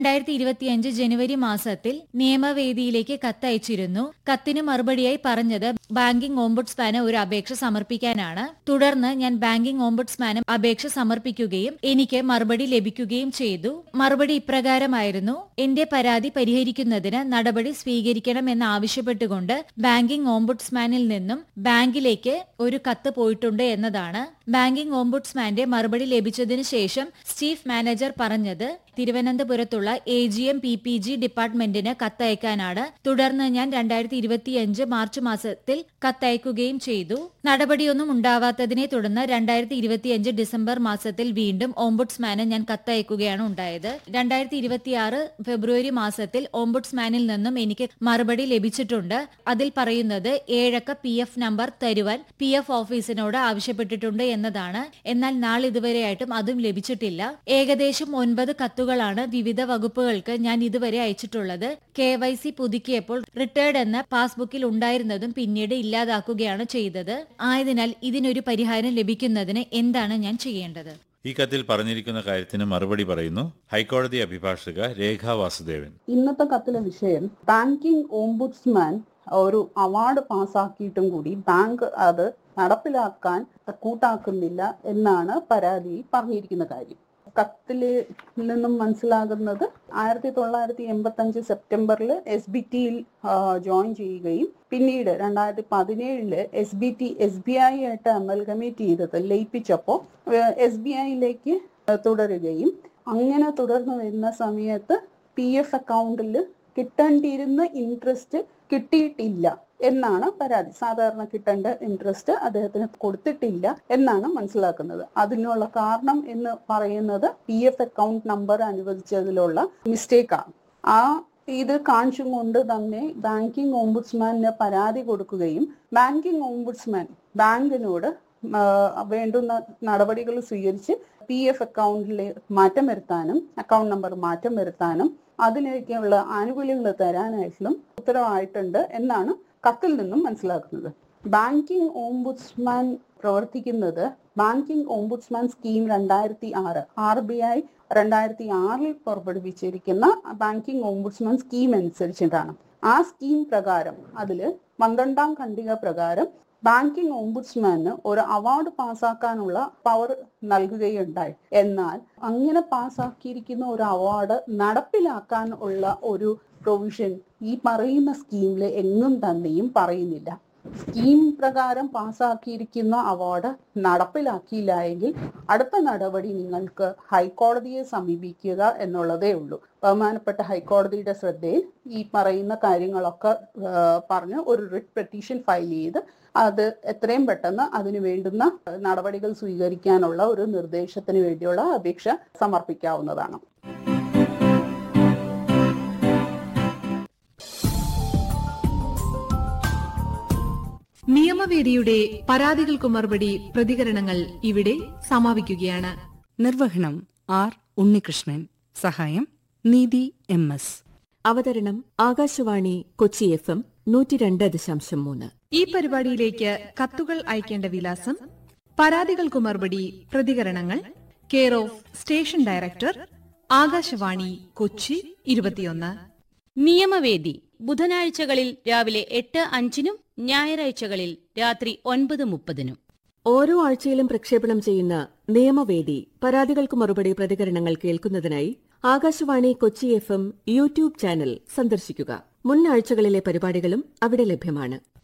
രണ്ടായിരത്തി ഇരുപത്തിയഞ്ച് ജനുവരി മാസത്തിൽ നിയമവേദിയിലേക്ക് കത്തയച്ചിരുന്നു കത്തിന് മറുപടിയായി പറഞ്ഞത് ബാങ്കിംഗ് ഓംബുഡ്സ്മാന് ഒരു അപേക്ഷ സമർപ്പിക്കാനാണ് തുടർന്ന് ഞാൻ ബാങ്കിംഗ് ഓംബുഡ്സ്മാന് അപേക്ഷ സമർപ്പിക്കുകയും എനിക്ക് മറുപടി ലഭിക്കുകയും ചെയ്തു മറുപടി ഇപ്രകാരമായിരുന്നു എന്റെ പരാതി പരിഹരിക്കുന്നതിന് നടപടി സ്വീകരിക്കണമെന്ന് ആവശ്യപ്പെട്ടുകൊണ്ട് ബാങ്കിംഗ് ഓംബുഡ്സ്മാനിൽ നിന്നും ബാങ്കിലേക്ക് ഒരു കത്ത് പോയിട്ടുണ്ട് എന്നതാണ് ബാങ്കിംഗ് ഓംബുഡ്സ്മാന്റെ മറുപടി ലഭിച്ചതിനു ശേഷം ചീഫ് മാനേജർ പറഞ്ഞത് തിരുവനന്തപുരത്തുള്ള A G M P P G ഡിപ്പാർട്ട്മെന്റിന് കത്തയക്കാനാണ് തുടർന്ന് ഞാൻ രണ്ടായിരത്തി ഇരുപത്തിയഞ്ച് മാർച്ച് മാസത്തിൽ കത്തയക്കുകയും ചെയ്തു നടപടിയൊന്നും ഉണ്ടാവാത്തതിനെ തുടർന്ന് രണ്ടായിരത്തി ഇരുപത്തിയഞ്ച് ഡിസംബർ മാസത്തിൽ വീണ്ടും ഓംബുഡ്സ്മാന് ഞാൻ കത്തയക്കുകയാണ് ഉണ്ടായത് രണ്ടായിരത്തി ഇരുപത്തിയാറ് ഫെബ്രുവരി മാസത്തിൽ ഓംബുഡ്സ്മാനിൽ നിന്നും എനിക്ക് മറുപടി ലഭിച്ചിട്ടുണ്ട് അതിൽ പറയുന്നത് ഏഴക്ക പി എഫ് നമ്പർ തരുവാൻ പി എഫ് ഓഫീസിനോട് ആവശ്യപ്പെട്ടിട്ടുണ്ട് എന്നതാണ് എന്നാൽ നാളിതുവരെയായിട്ടും അതും ലഭിച്ചിട്ടില്ല ഏകദേശം ഒൻപത് കത്തുകളാണ് വിവിധ വകുപ്പുകൾക്ക് ഞാൻ ഇതുവരെ അയച്ചിട്ടുള്ളത് കെ വൈ സി പുതുക്കിയപ്പോൾ റിട്ടയർഡ് എന്ന പാസ്ബുക്കിൽ ഉണ്ടായിരുന്നതും പിന്നീട് ഇല്ലാതാക്കുകയാണ് ചെയ്തത് ആയതിനാൽ ഇതിനൊരു പരിഹാരം ലഭിക്കുന്നതിന് എന്താണ് ഞാൻ ചെയ്യേണ്ടത് ഈ കത്തിൽ പറഞ്ഞിരിക്കുന്ന കാര്യത്തിന് മറുപടി പറയുന്നു ഹൈക്കോടതി അഭിഭാഷക രേഖ വാസുദേവൻ ഇന്നത്തെ കത്തിലെ വിഷയം ബാങ്കിംഗ് ഓംബുഡ്സ്മാൻ ഒരു അവാർഡ് പാസ്സാക്കിയിട്ടും കൂടി ബാങ്ക് അത് നടപ്പിലാക്കാൻ കൂട്ടാക്കുന്നില്ല എന്നാണ് പരാതിയിൽ പറഞ്ഞിരിക്കുന്ന കാര്യം കത്തില് നിന്നും മനസ്സിലാകുന്നത് ആയിരത്തി തൊള്ളായിരത്തി എൺപത്തി അഞ്ച് സെപ്റ്റംബറിൽ എസ് ബി ടിയിൽ ജോയിൻ ചെയ്യുകയും പിന്നീട് രണ്ടായിരത്തി പതിനേഴില് S B T S B I ആയിട്ട് അമൽഗമേറ്റ് ചെയ്തത് ലയിപ്പിച്ചപ്പോൾ എസ് ബി ഐയിലേക്ക് തുടരുകയും അങ്ങനെ തുടർന്ന് വരുന്ന സമയത്ത് പി എഫ് അക്കൗണ്ടിൽ കിട്ടേണ്ടിയിരുന്ന ഇൻട്രസ്റ്റ് കിട്ടിയിട്ടില്ല എന്നാണ് പരാതി സാധാരണ കിട്ടേണ്ട ഇൻട്രസ്റ്റ് അദ്ദേഹത്തിന് കൊടുത്തിട്ടില്ല എന്നാണ് മനസ്സിലാക്കുന്നത് അതിനുള്ള കാരണം എന്ന് പറയുന്നത് പി എഫ് അക്കൗണ്ട് നമ്പർ അനുവദിച്ചതിലുള്ള മിസ്റ്റേക്കാണ് ആ ഇത് കാണിച്ചും കൊണ്ട് തന്നെ ബാങ്കിംഗ് ഓംബുഡ്സ്മാന് പരാതി കൊടുക്കുകയും ബാങ്കിംഗ് ഓംബുഡ്സ്മാൻ ബാങ്കിനോട് ആ, വേണ്ടുന്ന നടപടികൾ സ്വീകരിച്ച് പി എഫ് അക്കൗണ്ടിൽ മാറ്റം വരുത്താനും അക്കൗണ്ട് നമ്പർ മാറ്റം വരുത്താനും അതിനൊക്കെയുള്ള ആനുകൂല്യങ്ങൾ തരാനായിട്ടും ഉത്തരവായിട്ടുണ്ട് എന്നാണ് കത്തിൽ നിന്നും മനസ്സിലാക്കുന്നത് ബാങ്കിംഗ് ഓംബുഡ്സ്മാൻ പ്രവർത്തിക്കുന്നത് ബാങ്കിംഗ് ഓംബുഡ്സ്മാൻ സ്കീം രണ്ടായിരത്തി ആറ് ആർ ബി ഐ രണ്ടായിരത്തി ആറിൽ പുറപ്പെടുവിച്ചിരിക്കുന്ന ബാങ്കിംഗ് ഓംബുഡ്സ്മാൻ സ്കീം അനുസരിച്ചിട്ടാണ് ആ സ്കീം പ്രകാരം അതിൽ പന്ത്രണ്ടാം ഖണ്ഡിക പ്രകാരം ബാങ്കിംഗ് ഓംബുഡ്സ്മാന് ഒരു അവാർഡ് പാസ്സാക്കാനുള്ള പവർ നൽകുകയുണ്ടായി എന്നാൽ അങ്ങനെ പാസ്സാക്കിയിരിക്കുന്ന ഒരു അവാർഡ് നടപ്പിലാക്കാൻ ഉള്ള ഒരു പ്രൊവിഷൻ ഈ പറയുന്ന സ്കീമിൽ എങ്ങും തന്നെയും പറയുന്നില്ല സ്കീം പ്രകാരം പാസ്സാക്കിയിരിക്കുന്ന അവാർഡ് നടപ്പിലാക്കിയില്ല എങ്കിൽ അടുത്ത നടപടി നിങ്ങൾക്ക് ഹൈക്കോടതിയെ സമീപിക്കുക എന്നുള്ളതേ ഉള്ളൂ ബഹുമാനപ്പെട്ട ഹൈക്കോടതിയുടെ ശ്രദ്ധയിൽ ഈ പറയുന്ന കാര്യങ്ങളൊക്കെ ആ, പറഞ്ഞ് ഒരു റിട്ട് പെറ്റീഷൻ ഫയൽ ചെയ്ത് അത് എത്രയും പെട്ടെന്ന് അതിന് വേണ്ടുന്ന നടപടികൾ സ്വീകരിക്കാനുള്ള ഒരു നിർദ്ദേശത്തിന് വേണ്ടിയുള്ള അപേക്ഷ സമർപ്പിക്കാവുന്നതാണ് നിയമവേദിയുടെ പരാതികൾക്കു മറുപടി പ്രതികരണങ്ങൾ ഇവിടെ സമാപിക്കുകയാണ് നിർവഹണം ആർ ഉണ്ണികൃഷ്ണൻ സഹായം നീതി എം എസ് അവതരണം ആകാശവാണി കൊച്ചി എഫ് എം നൂറ്റി രണ്ട് ദശാംശം മൂന്ന് ഈ പരിപാടിയിലേക്ക് കത്തുകൾ അയക്കേണ്ട വിലാസം പരാതികൾക്കു മറുപടി പ്രതികരണങ്ങൾ care of station director Akashvani Kochi ഇരുപത്തിയൊന്ന് നിയമവേദി ബുധനാഴ്ചകളിൽ രാവിലെ എട്ട് അഞ്ചിനും ഞായറാഴ്ചകളിൽ രാത്രി ഒൻപത് മുപ്പതിനും ഓരോ ആഴ്ചയിലും പ്രക്ഷേപണം ചെയ്യുന്ന നിയമവേദി പരാതികൾക്ക് മറുപടി പ്രതികരണങ്ങൾ കേൾക്കുന്നതിനായി Akashvani Kochi F M YouTube channel സന്ദർശിക്കുക മുൻ ആഴ്ചകളിലെ പരിപാടികളും അവിടെ ലഭ്യമാണ്